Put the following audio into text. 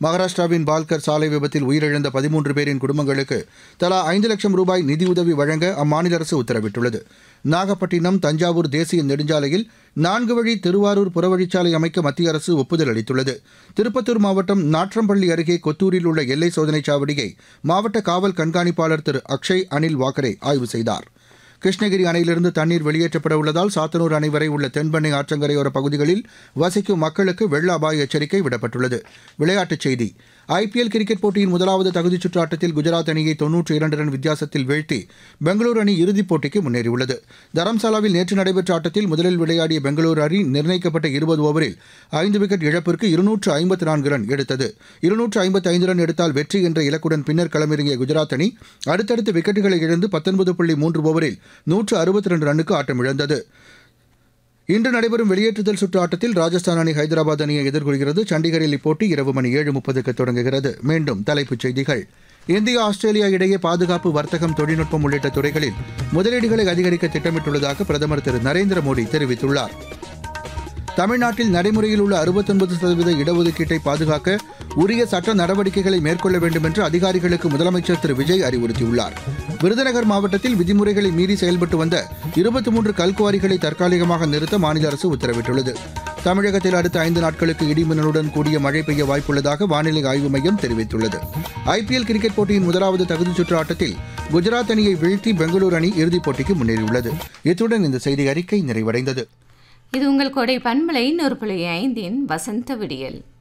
மகாராஷ்டிராவின் பால்கர் சாலை விபத்தில் உயிரிழந்த பதிமூன்று பேரின் குடும்பங்களுக்கு தலா ஐந்து லட்சம் ரூபாய் நிதியுதவி வழங்க அம்மாநில அரசு உத்தரவிட்டுள்ளது நாகப்பட்டினம் தஞ்சாவூர் தேசிய நெடுஞ்சாலையில் நான்கு வழி திருவாரூர் புறவழிச்சாலை அமைக்க மத்திய அரசு ஒப்புதல் அளித்துள்ளது திருப்பத்தூர் மாவட்டம் நாற்றம்பள்ளி அருகே கொத்தூரில் உள்ள எல்லை சோதனைச் சாவடியை மாவட்ட காவல் கண்காணிப்பாளர் திரு அக்ஷய் அனில் வாக்கரே ஆய்வு செய்தார் கிருஷ்ணகிரி அணையிலிருந்து தண்ணீர் வெளியேற்றப்பட உள்ளதால் சாத்தனூர் அணை வரை உள்ள தென்பெண்ணை ஆற்றங்கரையோர பகுதிகளில் வசிக்கும் மக்களுக்கு வெள்ள அபாய எச்சரிக்கை விடப்பட்டுள்ளது விளையாட்டுச் செய்தி ஐபிஎல் கிரிக்கெட் போட்டியின் முதலாவது தகுதிச் சுற்று ஆட்டத்தில் குஜராத் அணியை தொன்னூற்றி இரண்டு ரன் வித்தியாசத்தில் வீழ்த்தி பெங்களூரு அணி இறுதிப் போட்டிக்கு முன்னேறியுள்ளது தரம்சாலாவில் நேற்று நடைபெற்ற ஆட்டத்தில் முதலில் விளையாடிய பெங்களூரு அணி நிர்ணயிக்கப்பட்ட இருபது ஓவரில் ஐந்து விக்கெட் இழப்பிற்கு இருநூற்று ஐம்பத்து நான்கு ரன் எடுத்தது இருநூற்று ஐம்பத்து ஐந்து ரன் எடுத்தால் வெற்றி என்ற இலக்குடன் பின்னர் களமிறங்கிய குஜராத் அணி அடுத்தடுத்து விக்கெட்டுகளை இழந்து பத்தொன்பது புள்ளி மூன்று ஓவரில் நூற்று அறுபத்தி ரெண்டு ரன்னுக்கு ஆட்டமிழந்தது இன்று நடைபெறும் வெளியேற்றுதல் சுற்று ஆட்டத்தில் ராஜஸ்தான் அணி ஹைதராபாத் அணியை எதிர்கொள்கிறது சண்டிகரில் இப்போட்டி இரவு மணி ஏழு முப்பதுக்கு தொடங்குகிறது மீண்டும் தலைப்புச் செய்திகள் இந்தியா ஆஸ்திரேலியா இடையே பாதுகாப்பு வர்த்தகம் தொழில்நுட்பம் உள்ளிட்ட துறைகளில் முதலீடுகளை அதிகரிக்க திட்டமிட்டுள்ளதாக பிரதமர் திரு நரேந்திர மோடி தெரிவித்துள்ளார் தமிழ்நாட்டில் நடைமுறையில் உள்ள அறுபத்தொன்பது சதவீத இடஒதுக்கீட்டை பாதுகாக்க உரிய சட்ட நடவடிக்கைகளை மேற்கொள்ள வேண்டும் என்று அதிகாரிகளுக்கு முதலமைச்சர் திரு விஜய் அறிவுறுத்தியுள்ளார் விருதுநகர் மாவட்டத்தில் விதிமுறைகளை மீறி செயல்பட்டு வந்த இருபத்தி மூன்று கல்குவாரிகளை தற்காலிகமாக நிறுத்த மாநில அரசு உத்தரவிட்டுள்ளது தமிழகத்தில் அடுத்த ஐந்து நாட்களுக்கு இடிமின்னலுடன் கூடிய மழை பெய்ய வாய்ப்புள்ளதாக வானிலை ஆய்வு மையம் தெரிவித்துள்ளது ஐபிஎல் கிரிக்கெட் போட்டியின் முதலாவது தகுதிச் சுற்று ஆட்டத்தில் குஜராத் அணியை வீழ்த்தி பெங்களூரு அணி இறுதிப் போட்டிக்கு முன்னேறியுள்ளது இத்துடன் இந்த செய்தி அறிக்கை நிறைவடைந்தது இது உங்கள் கொடை பண்பலை நூறு புள்ளி ஐந்தின் வசந்த விடியல்